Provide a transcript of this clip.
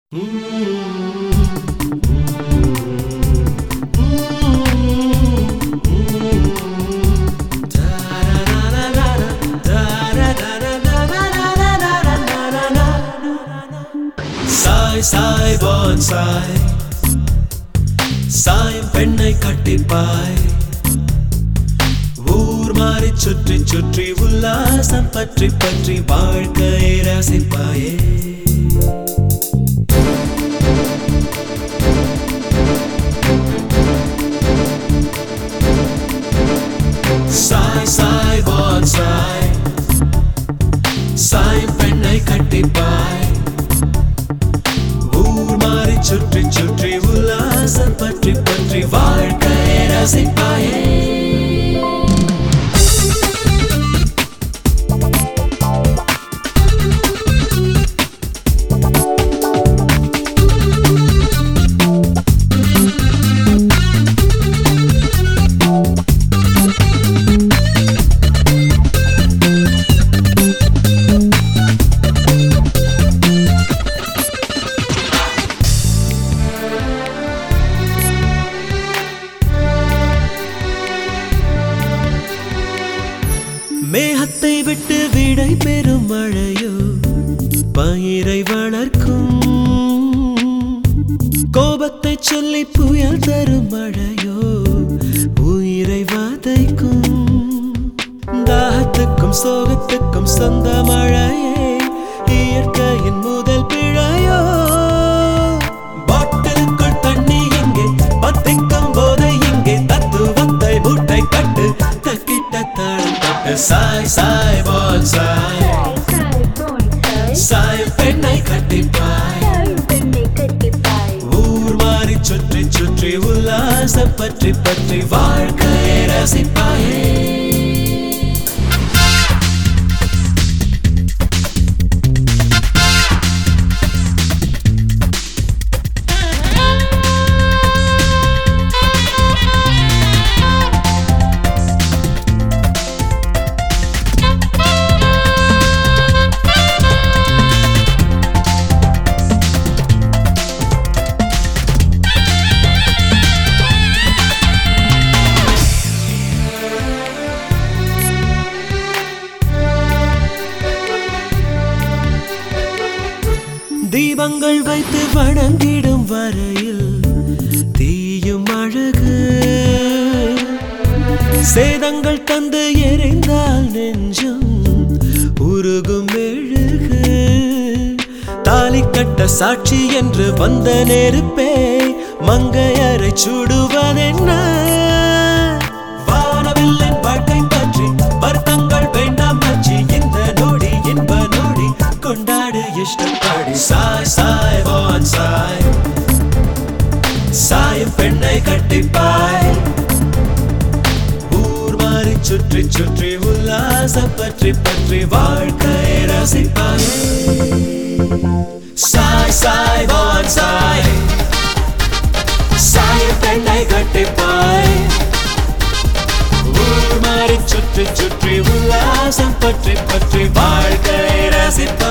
சாய் சாய் பான் சாய் சாயம் பெண்ணை கட்டிப்பாய் ஊர் மாறி சுற்றி சுற்றி உல்லாசம் பற்றி பற்றி வாழ்க்கையை ரசிப்பாயே சாய் சாய் பான் சாய் சாயம் பெண்ணை கட்டிப்பாய் ஊர் மாறி சுற்றி சுற்றி உல்லாசம் பற்றி பற்றி வாழ்க்கையை ரசிப்பாயே மேகத்தை விட்டு விடை பெறும் மழையோ பயிரை வளர்க்கும் கோபத்தை சொல்லி புயல் தரும் மழையோ உயிரை வதைக்கும் தாகத்துக்கும் சோகத்துக்கும் சொந்த மழையே இயற்கையின் முதல் பிழையோ பாட்டிலுக்குள் தண்ணி எங்கே பத்திக்கும் போது இங்கே தத்துவத்தை மூட்டை கட்டு தக்கிட்ட தாழம் தட்டு சாய் சாய் போல் சாய் சாய் பெண்ணை கட்டிப்பாய் ஊர் மாறி சுற்றி சுற்றி உல்லாசம் பற்றி பற்றி வாழ்க்கையை ரசிப்பாயே தீபங்கள் வைத்து வணங்கிடும் வரையில் தீயும் அழகு சேதங்கள் தந்து எரிந்தால் நெஞ்சம் உருகும் மெழுகு தாலி கட்ட சாட்சி என்று வந்த நெருப்பே மங்கையரை சுடுவதென்ன வானவில்லின் வாழ்க்கை பற்றி வருத்தங்கள் வேண்டாம் மச்சி இந்த நொடி இன்ப நொடி கொண்டாடு இஷ்டப்படி சாய் சாய் வான் சாய் சாயம் பெண்ணை கட்டிப்பாய் ஊர் மாறி சுற்றி சுற்றி உல்லாசம் பற்றி பற்றி வாழ்க்கையை ரசிப்பாய் சாய் சாய் வான் சாய் சாயம் பெண்ணை கட்டிப்பாய் ஊர் மாறி சுற்றி சுற்றி உல்லாசம் பற்றி பற்றி வாழ்க்கையை ரசிப்பாய்